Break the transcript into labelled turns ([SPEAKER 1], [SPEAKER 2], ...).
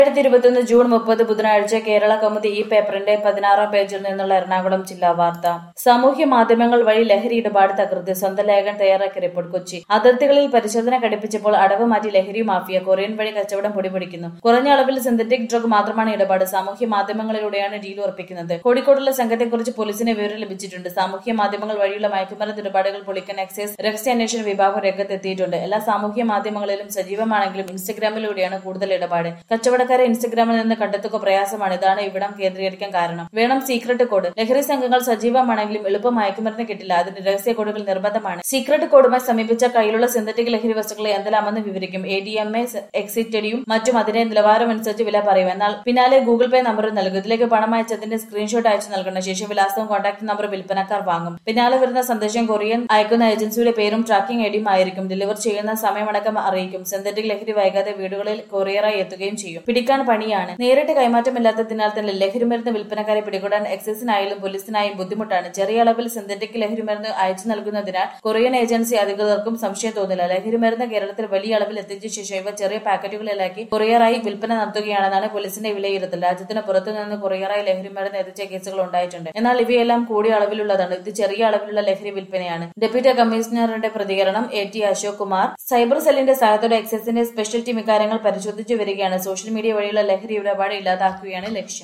[SPEAKER 1] രണ്ടായിരത്തി ഇരുപത്തിയൊന്ന് ജൂൺ മുപ്പത് ബുധനാഴ്ച കേരള കൗമുദി ഈ പേപ്പറിന്റെ പതിനാറാം പേജിൽ നിന്നുള്ള എറണാകുളം ജില്ലാ വാർത്ത സാമൂഹ്യ മാധ്യമങ്ങൾ വഴി ലഹരി ഇടപാട് തകർത്ത് സ്വന്തം ലേഖൻ തയ്യാറാക്കിയ റിപ്പോർട്ട് കൊച്ചി അതിർത്തികളിൽ പരിശോധന ഘടിപ്പിച്ചപ്പോൾ അടവ് മാറ്റി ലഹരി മാഫിയ കൊറിയൻ വഴി കച്ചവടം പൊടിപിടിക്കുന്നു കുറഞ്ഞ അളവിൽ സിന്തറ്റിക് ഡ്രഗ് മാത്രമാണ് ഇടപാട് സാമൂഹ്യ മാധ്യമങ്ങളിലൂടെയാണ് ഡീൽ ഉറപ്പിക്കുന്നത് കോഴിക്കോടുള്ള സംഘത്തെക്കുറിച്ച് പോലീസിന് വിവരം ലഭിച്ചിട്ടുണ്ട് സാമൂഹ്യ മാധ്യമങ്ങൾ വഴിയുള്ള മയക്കുമരുന്ന് ഇടപാടുകൾ പൊളിക്കാൻ എക്സൈസ് രഹസ്യാന്വേഷണ വിഭാഗം രംഗത്തെത്തിയിട്ടുണ്ട് എല്ലാ സാമൂഹ്യ മാധ്യമങ്ങളിലും സജീവമാണെങ്കിലും ഇൻസ്റ്റഗ്രാമിലൂടെയാണ് കൂടുതൽ ഇടപാട് കച്ചവടക്കാരെ ഇൻസ്റ്റഗ്രാമിൽ നിന്ന് കണ്ടെത്തുക പ്രയാസമാണ് ഇതാണ് ഇവിടം കേന്ദ്രീകരിക്കാൻ കാരണം വേണം സീക്രട്ട് കോഡ് ലഹരി സംഘങ്ങൾ സജീവമാണെങ്കിലും എളുപ്പം മയക്കുമരുന്ന് കിട്ടില്ല അതിന് രഹസ്യ കോഡുകൾ നിർബന്ധമാണ് സീക്രട്ട് കോഡുമായി സമീപിച്ച കയ്യിലുള്ള സിന്തറ്റിക് ലഹരി വസ്തുക്കളെ എന്തെല്ലാമെന്ന് വിവരിക്കും എ ഡി എം എ എക്സിറ്റഡിയും മറ്റും അതിന്റെ നിലവാരമനുസരിച്ച് വില പറയും എന്നാൽ പിന്നാലെ ഗൂഗിൾ പേ നമ്പർ നൽകും ഇതിലേക്ക് പണം അയച്ചതിന്റെ സ്ക്രീൻഷോട്ട് അയച്ചു നൽകണം ശേഷം വിലാസവും കോൺടാക്ട് നമ്പർ വിൽപ്പനക്കാർ വാങ്ങും പിന്നാലെ വരുന്ന സന്ദേശം കൊറിയൻ അയക്കുന്ന ഏജൻസിയുടെ പേരും ട്രാക്കിംഗ് ഐഡിയും ആയിരിക്കും ഡെലിവർ ചെയ്യുന്ന സമയമടക്കം അറിയിക്കും സിന്തറ്റിക് ലഹരി വൈകാതെ വീടുകളിൽ കൊറിയറായി എത്തുകയും ചെയ്യും പിടിക്കാൻ പണിയാണ് നേരിട്ട് കൈമാറ്റമില്ലാത്തതിനാൽ തന്നെ ലഹരിമരുന്ന് വിൽപ്പനക്കാരെ പിടികൂടാൻ എക്സൈസിനായാലും പോലീസിനായും ബുദ്ധിമുട്ടാണ് ചെറിയ അളവിൽ സിന്തറ്റിക് ലഹരിമരുന്ന് അയച്ചു നൽകുന്നതിനാൽ കൊറിയൻ ഏജൻസി അധികൃതർക്കും സംശയം തോന്നില്ല ലഹരിമരുന്ന് കേരളത്തിൽ വലിയ അളവിൽ എത്തിച്ച ശേഷം ഇവ ചെറിയ പാക്കറ്റുകളിലാക്കി കൊറിയറായി വിൽപ്പന നടത്തുകയാണെന്നാണ് പോലീസിന്റെ വിലയിരുത്തൽ രാജ്യത്തിന് പുറത്തു നിന്ന് കൊറിയറായി ലഹരിമരുന്ന് എത്തിച്ച കേസുകൾ ഉണ്ടായിട്ടുണ്ട് എന്നാൽ ഇവയെല്ലാം കൂടിയ അളവിലുള്ളതാണ് ഇത് ചെറിയ അളവിലുള്ള ലഹരി വിൽപ്പനയാണ് ഡെപ്യൂട്ടി കമ്മീഷണറുടെ പ്രതികരണം A T Ashok Kumar cyber സെല്ലിന്റെ സഹായത്തോടെ എക്സൈസിന്റെ സ്പെഷ്യൽ ടീം ഇക്കാര്യങ്ങൾ പരിശോധിച്ചു വരികയാണ് സോഷ്യൽ മീഡിയ വഴിയുള്ള ലഹരി ഇടപാട് ഇല്ലാതാക്കുകയാണ് ലക്ഷ്യം